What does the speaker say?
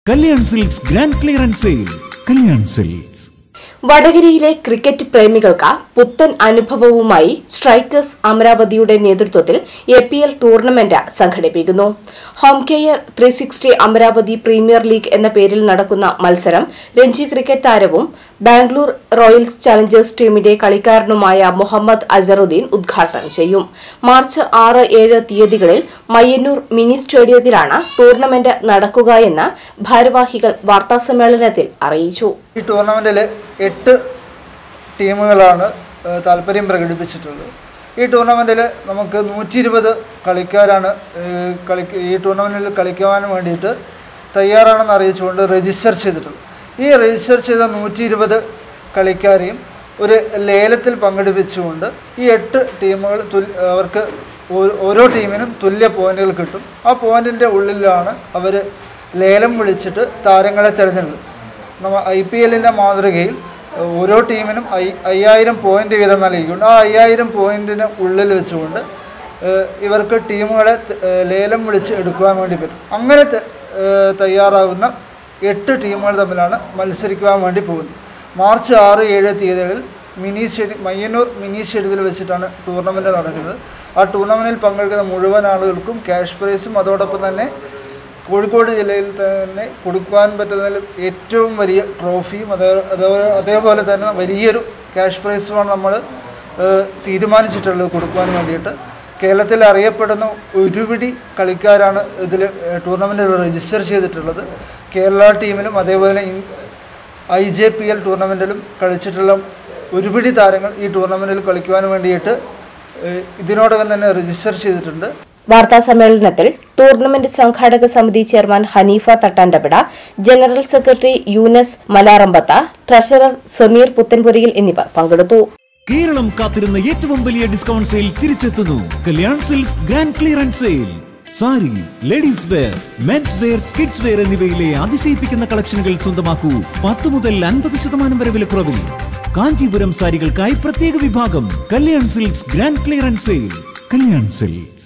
Kalyan Silks grand clearance sale Kalyan Silks വടകരയിലെ cricket പ്രേമികൾക്ക് പുത്തൻ അനുഭവവുമായി സ്ട്രൈക്കേഴ്സ് അമരാവതിയുടെ നേതൃത്വത്തിൽ എ പി എൽ ടൂർണമെന്റ് സംഘടിപ്പിക്കുന്നു home care three sixty Amaravathi Premier League എന്ന പേരിൽ നടക്കുന്ന മത്സരം രഞ്ജി ക്രിക്കറ്റ് താരവും ബാംഗ്ലൂർ റോയൽസ് ചലഞ്ചേഴ്സ് ടീമിന്റെ കളിക്കാരനുമായ മുഹമ്മദ് അസറുദ്ദീൻ ഉദ്ഘാടനം ചെയ്യും മാർച്ച് ആറ് ഏഴ് തീയതികളിൽ മയ്യന്നൂർ മിനി സ്റ്റേഡിയത്തിലാണ് ടൂർണമെന്റ് നടക്കുകയെന്ന് ഭാരവാഹികൾ വാർത്താസമ്മേളനത്തിൽ അറിയിച്ചു ഈ ടൂർണമെൻറ്റിൽ എട്ട് ടീമുകളാണ് ഏഹ്, താല്പര്യം പ്രകടിപ്പിച്ചിട്ടുള്ളത് ഈ ടൂർണമെൻറ്റിൽ നമുക്ക് നൂറ്റി ഇരുപത് കളിക്കാരാണ് ഏഹ്, കളി ഈ ടൂർണമെൻറ്റിൽ കളിക്കുവാൻ വേണ്ടിയിട്ട് തയ്യാറാണെന്ന് അറിയിച്ചുകൊണ്ട് രജിസ്റ്റർ ചെയ്തിട്ടുള്ളത് ഈ രജിസ്റ്റർ ചെയ്ത നൂറ്റി ഇരുപത് കളിക്കാരെയും ഒരു ലേലത്തിൽ പങ്കെടുപ്പിച്ചുകൊണ്ട് ഈ എട്ട് ടീമുകൾ തുല് അവർക്ക് ഓ- ഓരോ ടീമിനും തുല്യ പോയിന്റുകൾ കിട്ടും ആ പോയിന്റിൻ്റെ ഉള്ളിലാണ് അവർ ലേലം വിളിച്ചിട്ട് താരങ്ങളെ തിരഞ്ഞെടുക്കും നമ്മ ഐ പി എല്ലിൻ്റെ മാതൃകയിൽ ഓരോ ടീമിനും ഐ അയ്യായിരം പോയിന്റ് വീതം നൽകിക്കൊണ്ട് ആ അയ്യായിരം പോയിന്റിന് ഉള്ളിൽ വെച്ചുകൊണ്ട് ഏഹ്, ഇവർക്ക് ടീമുകളെ ത- ഏഹ്, ലേലം വിളിച്ച് എടുക്കുവാൻ വേണ്ടി പറ്റും അങ്ങനെ ത- ഏഹ്, തയ്യാറാവുന്ന എട്ട് ടീമുകൾ തമ്മിലാണ് മത്സരിക്കുവാൻ വേണ്ടി പോകുന്നത് മാർച്ച് ആറ് ഏഴ് തീയതികളിൽ മിനി സ്റ്റേഡിയം മയ്യന്നൂർ മിനി സ്റ്റേഡിയത്തിൽ വെച്ചിട്ടാണ് ടൂർണമെൻറ്റ് നടക്കുന്നത് ആ ടൂർണമെൻറ്റിൽ പങ്കെടുക്കുന്ന മുഴുവൻ ആളുകൾക്കും ക്യാഷ് പ്രൈസും അതോടൊപ്പം തന്നെ കോഴിക്കോട് ജില്ലയിൽ തന്നെ കൊടുക്കുവാൻ പറ്റുന്നതിൽ ഏറ്റവും വലിയ ട്രോഫിയും അതേ അതേപോലെ അതേപോലെ തന്നെ വലിയൊരു ക്യാഷ് പ്രൈസുമാണ് നമ്മൾ തീരുമാനിച്ചിട്ടുള്ളത് കൊടുക്കുവാൻ വേണ്ടിയിട്ട് കേരളത്തിൽ അറിയപ്പെടുന്ന ഒരുപിടി കളിക്കാരാണ് ഇതിൽ ടൂർണമെൻറ്റിൽ രജിസ്റ്റർ ചെയ്തിട്ടുള്ളത് കേരള ടീമിലും അതേപോലെ ഐ ജെ പി എൽ ടൂർണമെൻറ്റിലും കളിച്ചിട്ടുള്ള ഒരുപിടി താരങ്ങൾ ഈ ടൂർണമെൻറ്റിൽ കളിക്കുവാൻ വേണ്ടിയിട്ട് ഏഹ്, ഇതിനോടകം തന്നെ രജിസ്റ്റർ ചെയ്തിട്ടുണ്ട് വാർത്താ സമ്മേളനത്തിൽ ടൂർണമെന്റ് സംഘാടക സമിതി chairman Haneefa Thattandapida general secretary Younus Malarambath treasurer Sameer Puthenpurayil എന്നിവർ പങ്കെടുത്തു കേരളം കാത്തിരുന്ന ഏറ്റവും വലിയ ഡിസ്കൗണ്ട് സെയിൽ തിരിച്ചെത്തുന്നു Kalyan Silks grand clearance sale sari ladies wear men's wear kids wear എന്നിവയിലെ അതിശയിപ്പിക്കുന്ന കളക്ഷനുകൾ സ്വന്തമാക്കൂ പത്ത് മുതൽ അൻപത് ശതമാനം വരെ വിലക്കുറവിൽ കാഞ്ചീപുരം സാരികൾക്കായി പ്രത്യേക വിഭാഗം Kalyan Silks grand clearance sale Kalyan silk